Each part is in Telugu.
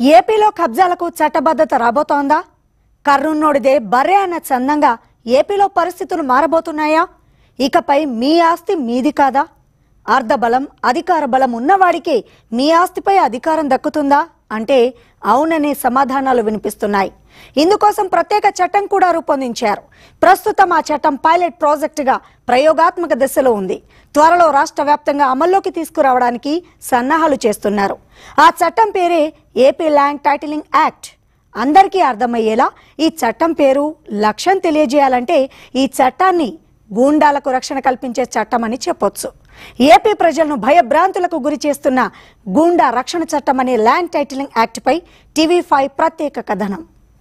ఏపీలో కబ్జాలకు చట్టబద్ధత రాబోతోందా కర్రున్నోడిదే బర్రె అన్న చందంగా ఏపీలో పరిస్థితులు మారబోతున్నాయా ఇకపై మీ ఆస్తి మీది కాదా అర్ధబలం అధికార బలం ఉన్నవాడికి మీ ఆస్తిపై అధికారం దక్కుతుందా అంటే అవుననే సమాధానాలు వినిపిస్తున్నాయి ఇందుకోసం ప్రత్యేక చట్టం కూడా రూపొందించారు ప్రస్తుతం ఆ చట్టం పైలట్ ప్రాజెక్టుగా ప్రయోగాత్మక దశలో ఉంది త్వరలో రాష్ట్ర వ్యాప్తంగా అమల్లోకి తీసుకురావడానికి సన్నాహాలు చేస్తున్నారు ఆ చట్టం పేరే ఏపీ ల్యాండ్ టైటిలింగ్ యాక్ట్ అందరికీ అర్థమయ్యేలా ఈ చట్టం పేరు లక్ష్యం తెలియజేయాలంటే ఈ చట్టాన్ని గూండాలకు రక్షణ కల్పించే చట్టం అని చెప్పొచ్చు ఏపీ ప్రజలను భయభ్రాంతులకు గురి చేస్తున్న గూండా రక్షణ చట్టం అనే ల్యాండ్ టైటిలింగ్ యాక్ట్ పై టీవీ ఫైవ్ ప్రత్యేక కథనం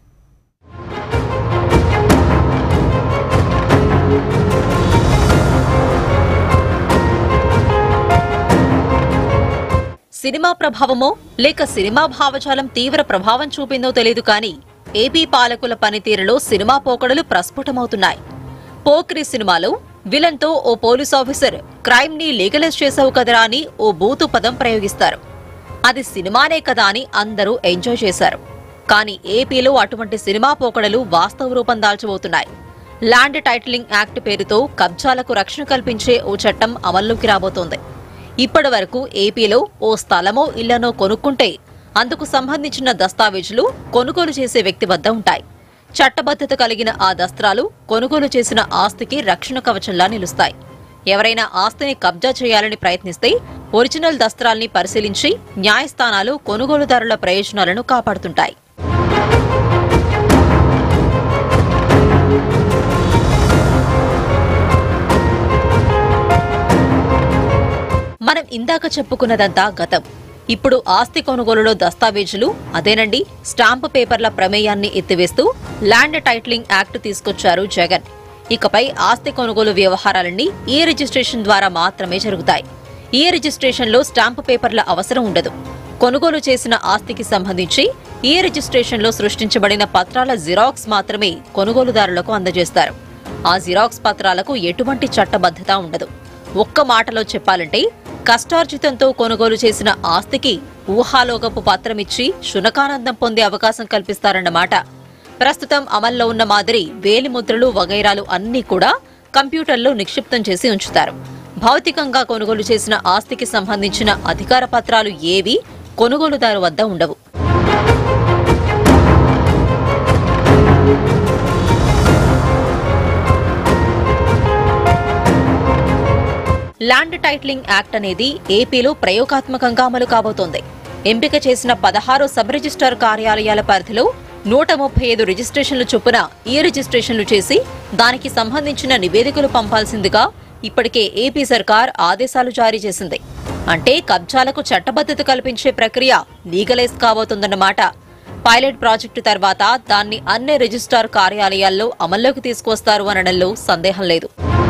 సినిమా ప్రభావమో లేక సినిమా భావజాలం తీవ్ర ప్రభావం చూపిందో తెలియదు కానీ ఏపీ పాలకుల పనితీరులో సినిమా పోకడలు ప్రస్ఫుటమవుతున్నాయి పోక్రి సినిమాలో విలన్ తో ఓ పోలీస్ ఆఫీసర్ క్రైమ్ ని లీగలైజ్ చేసావు కదరా అని ఓ బూతు పదం ప్రయోగిస్తారు అది సినిమానే కదా అని అందరూ ఎంజాయ్ చేశారు కానీ ఏపీలో అటువంటి సినిమా పోకడలు వాస్తవ రూపం దాల్చబోతున్నాయి ల్యాండ్ టైటిలింగ్ యాక్ట్ పేరుతో కబ్జాలకు రక్షణ కల్పించే ఓ చట్టం అమల్లోకి రాబోతోంది ఇప్పటి వరకు ఏపీలో ఓ స్థలమో ఇళ్లనో కొనుక్కుంటే అందుకు సంబంధించిన దస్తావేజులు కొనుగోలు చేసే వ్యక్తి వద్ద ఉంటాయి చట్టబద్ధత కలిగిన ఆ దస్త్రాలు కొనుగోలు చేసిన ఆస్తికి రక్షణ కవచంలా నిలుస్తాయి ఎవరైనా ఆస్తిని కబ్జా చేయాలని ప్రయత్నిస్తే ఒరిజినల్ దస్త్రాల్ని పరిశీలించి న్యాయస్థానాలు కొనుగోలుదారుల ప్రయోజనాలను కాపాడుతుంటాయి మనం ఇందాక చెప్పుకున్నదంతా గతం ఇప్పుడు ఆస్తి కొనుగోలులో దస్తావేజులు అదేనండి స్టాంపు పేపర్ల ప్రమేయాన్ని ఎత్తివేస్తూ ల్యాండ్ టైటిలింగ్ యాక్ట్ తీసుకొచ్చారు జగన్ ఇకపై ఆస్తి కొనుగోలు వ్యవహారాలన్నీ ఈ రిజిస్ట్రేషన్ ద్వారా మాత్రమే జరుగుతాయి ఈ రిజిస్ట్రేషన్లో స్టాంపు పేపర్ల అవసరం ఉండదు కొనుగోలు చేసిన ఆస్తికి సంబంధించి ఈ రిజిస్ట్రేషన్లో సృష్టించబడిన పత్రాల జిరాక్స్ మాత్రమే కొనుగోలుదారులకు అందజేస్తారు ఆ జిరాక్స్ పత్రాలకు ఎటువంటి చట్టబద్ధత ఉండదు ఒక్క మాటలో చెప్పాలంటే కష్టార్జితంతో కొనుగోలు చేసిన ఆస్తికి ఊహాలోకపు పత్రమిచ్చి శునకానందం పొందే అవకాశం కల్పిస్తారన్నమాట ప్రస్తుతం అమల్లో ఉన్న మాదిరి వేలిముద్రలు వగైరాలు అన్నీ కూడా కంప్యూటర్లో నిక్షిప్తం చేసి ఉంచుతారు భౌతికంగా కొనుగోలు చేసిన ఆస్తికి సంబంధించిన అధికార పత్రాలు ఏవి కొనుగోలుదారు వద్ద ఉండవు ల్యాండ్ టైటిలింగ్ యాక్ట్ అనేది ఏపీలో ప్రయోగాత్మకంగా అమలు కాబోతోంది ఎంపిక చేసిన పదహారు సబ్ రిజిస్ట్రార్ కార్యాలయాల పరిధిలో నూట ముప్పై ఐదు రిజిస్ట్రేషన్లు చొప్పున ఈ రిజిస్ట్రేషన్లు చేసి దానికి సంబంధించిన నివేదికలు పంపాల్సిందిగా ఇప్పటికే ఏపీ సర్కార్ ఆదేశాలు జారీ చేసింది అంటే కబ్జాలకు చట్టబద్ధత కల్పించే ప్రక్రియ లీగలైజ్ కాబోతుందన్నమాట పైలట్ ప్రాజెక్టు తర్వాత దాన్ని అన్ని రిజిస్ట్రార్ కార్యాలయాల్లో అమల్లోకి తీసుకొస్తారు అనడంలో సందేహం లేదు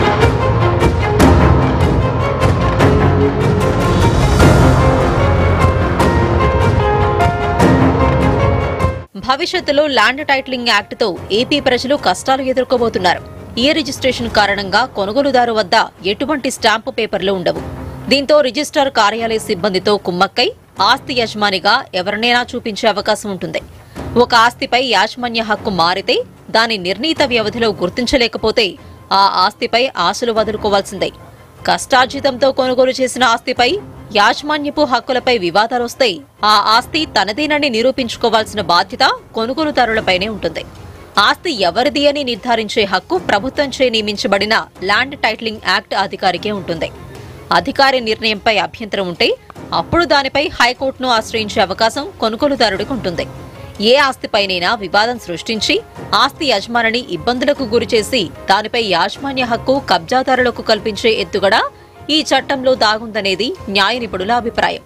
భవిష్యత్తులో ల్యాండ్ టైటిలింగ్ యాక్ట్ తో ఏపీ ప్రజలు కష్టాలు ఎదుర్కోబోతున్నారు ఈ రిజిస్ట్రేషన్ కారణంగా కొనుగోలుదారు వద్ద ఎటువంటి స్టాంపు పేపర్లు ఉండవు దీంతో రిజిస్ట్రార్ కార్యాలయ సిబ్బందితో కుమ్మక్కై ఆస్తి యజమానిగా ఎవరినైనా చూపించే అవకాశం ఉంటుంది ఒక ఆస్తిపై యాజమాన్య హక్కు మారితే దాని నిర్ణీత వ్యవధిలో గుర్తించలేకపోతే ఆ ఆస్తిపై ఆశలు వదులుకోవాల్సిందే కష్టార్జితంతో కొనుగోలు చేసిన ఆస్తిపై యాజమాన్యపు హక్కులపై వివాదాలొస్తే ఆ ఆస్తి తనదేనని నిరూపించుకోవాల్సిన బాధ్యత కొనుగోలుదారులపైనే ఉంటుంది ఆస్తి ఎవరిది అని నిర్ధారించే హక్కు ప్రభుత్వంచే నియమించబడిన ల్యాండ్ టైటిలింగ్ యాక్ట్ అధికారికే ఉంటుంది అధికారి నిర్ణయంపై అభ్యంతరం ఉంటే అప్పుడు దానిపై హైకోర్టును ఆశ్రయించే అవకాశం కొనుగోలుదారుడికి ఉంటుంది ఏ ఆస్తిపైనైనా వివాదం సృష్టించి ఆస్తి యజమానిని ఇబ్బందులకు గురిచేసి దానిపై యాజమాన్య హక్కు కబ్జాదారులకు కల్పించే ఎత్తుగడ ఈ చట్టంలో దాగుందనేది న్యాయ నిపుణుల అభిప్రాయం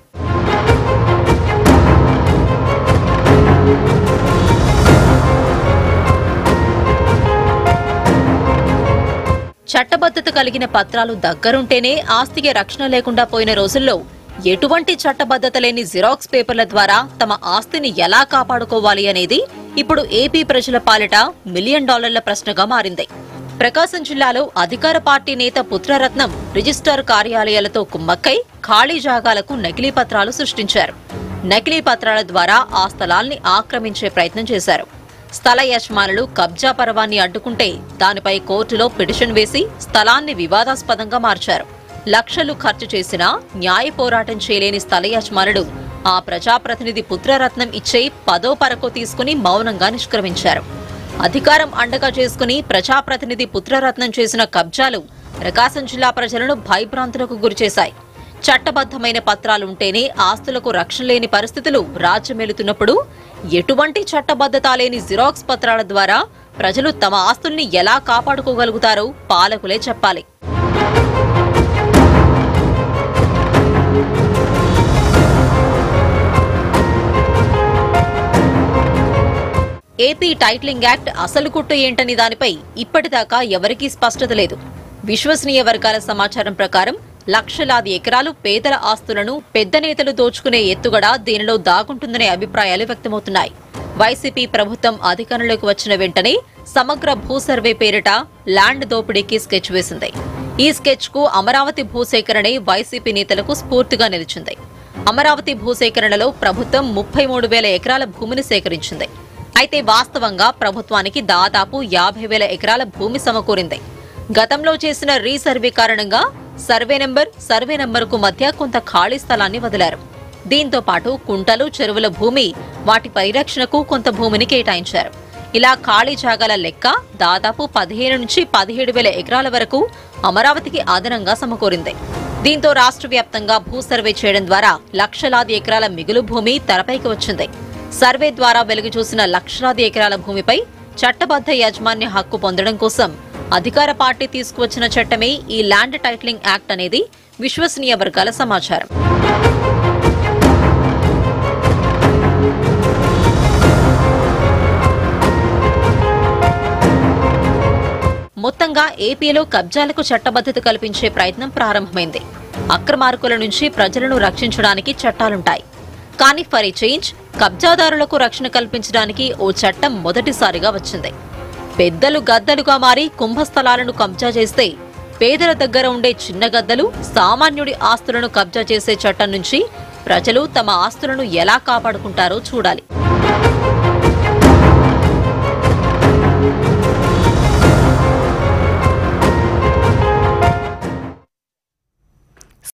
చట్టబద్ధత కలిగిన పత్రాలు దగ్గరుంటేనే ఆస్తికి రక్షణ లేకుండా పోయిన రోజుల్లో ఎటువంటి చట్టబద్ధత లేని జిరాక్స్ పేపర్ల ద్వారా తమ ఆస్తిని ఎలా కాపాడుకోవాలి అనేది ఇప్పుడు ఏపీ ప్రజల పాలిట మిలియన్ డాలర్ల ప్రశ్నగా మారింది ప్రకాశం జిల్లాలో అధికార పార్టీ నేత పుత్రరత్నం రిజిస్ట్రార్ కార్యాలయాలతో కుమ్మక్కై ఖాళీ జాగాలకు నకిలీ పత్రాలు సృష్టించారు నకిలీ పత్రాల ద్వారా ఆ స్థలాల్ని ఆక్రమించే ప్రయత్నం చేశారు స్థల యజమానులు కబ్జా పర్వాన్ని అడ్డుకుంటే దానిపై కోర్టులో పిటిషన్ వేసి స్థలాన్ని వివాదాస్పదంగా మార్చారు లక్షలు ఖర్చు చేసినా న్యాయ పోరాటం చేయలేని స్థల యజమానులు ఆ ప్రజాప్రతినిధి పుత్రరత్నం ఇచ్చే పదో పరకో తీసుకుని మౌనంగా నిష్క్రమించారు అధికారం అండగా చేసుకుని ప్రజాప్రతినిధి పుత్రరత్నం చేసిన కబ్జాలు ప్రకాశం జిల్లా ప్రజలను భయభ్రాంతులకు గురిచేశాయి చట్టబద్ధమైన పత్రాలుంటేనే ఆస్తులకు రక్షణ లేని పరిస్థితులు రాజ్యమేలుతున్నప్పుడు ఎటువంటి చట్టబద్ధత లేని జిరాక్స్ పత్రాల ద్వారా ప్రజలు తమ ఆస్తుల్ని ఎలా కాపాడుకోగలుగుతారో పాలకులే చెప్పాలి ఏపీ టైటిలింగ్ యాక్ట్ అసలు కుట్టు ఏంటని దానిపై ఇప్పటిదాకా ఎవరికీ స్పష్టత లేదు విశ్వసనీయ వర్గాల సమాచారం ప్రకారం లక్షలాది ఎకరాలు పేదల ఆస్తులను పెద్ద నేతలు దోచుకునే ఎత్తుగడ దీనిలో దాగుంటుందనే అభిప్రాయాలు వ్యక్తమవుతున్నాయి వైసీపీ ప్రభుత్వం అధికారంలోకి వచ్చిన వెంటనే సమగ్ర భూ సర్వే పేరిట ల్యాండ్ దోపిడీకి స్కెచ్ వేసింది ఈ స్కెచ్ కు అమరావతి భూసేకరణే వైసీపీ నేతలకు స్ఫూర్తిగా నిలిచింది అమరావతి భూసేకరణలో ప్రభుత్వం ముప్పై మూడు వేల ఎకరాల భూమిని సేకరించింది అయితే వాస్తవంగా ప్రభుత్వానికి దాదాపు యాభై వేల ఎకరాల భూమి సమకూరింది గతంలో చేసిన రీసర్వే కారణంగా సర్వే నెంబర్ సర్వే నెంబర్కు మధ్య కొంత ఖాళీ స్థలాన్ని వదిలారు దీంతో పాటు కుంటలు చెరువుల భూమి వాటి పరిరక్షణకు కొంత భూమిని కేటాయించారు ఇలా ఖాళీ జాగాల లెక్క దాదాపు పదిహేను నుంచి పదిహేడు వేల ఎకరాల వరకు అమరావతికి అదనంగా సమకూరింది దీంతో రాష్ట్ర వ్యాప్తంగా భూ సర్వే చేయడం ద్వారా లక్షలాది ఎకరాల మిగులు భూమి తెరపైకి వచ్చింది సర్వే ద్వారా వెలుగు చూసిన లక్షలాది ఎకరాల భూమిపై చట్టబద్ధ యాజమాన్య హక్కు పొందడం కోసం అధికార పార్టీ తీసుకువచ్చిన చట్టమే ఈ ల్యాండ్ టైటిలింగ్ యాక్ట్ అనేది విశ్వసనీయ వర్గాల సమాచారం మొత్తంగా ఏపీలో కబ్జాలకు చట్టబద్ధత కల్పించే ప్రయత్నం ప్రారంభమైంది అక్రమార్కుల నుంచి ప్రజలను రక్షించడానికి చట్టాలుంటాయి కానీ ఫర్ ఏ చేంజ్ కబ్జాదారులకు రక్షణ కల్పించడానికి ఓ చట్టం మొదటిసారిగా వచ్చింది పెద్దలు గద్దలుగా మారి కుంభస్థలాలను కబ్జా చేస్తే పేదల దగ్గర ఉండే చిన్న గద్దలు సామాన్యుడి ఆస్తులను కబ్జా చేసే చట్టం నుంచి ప్రజలు తమ ఆస్తులను ఎలా కాపాడుకుంటారో చూడాలి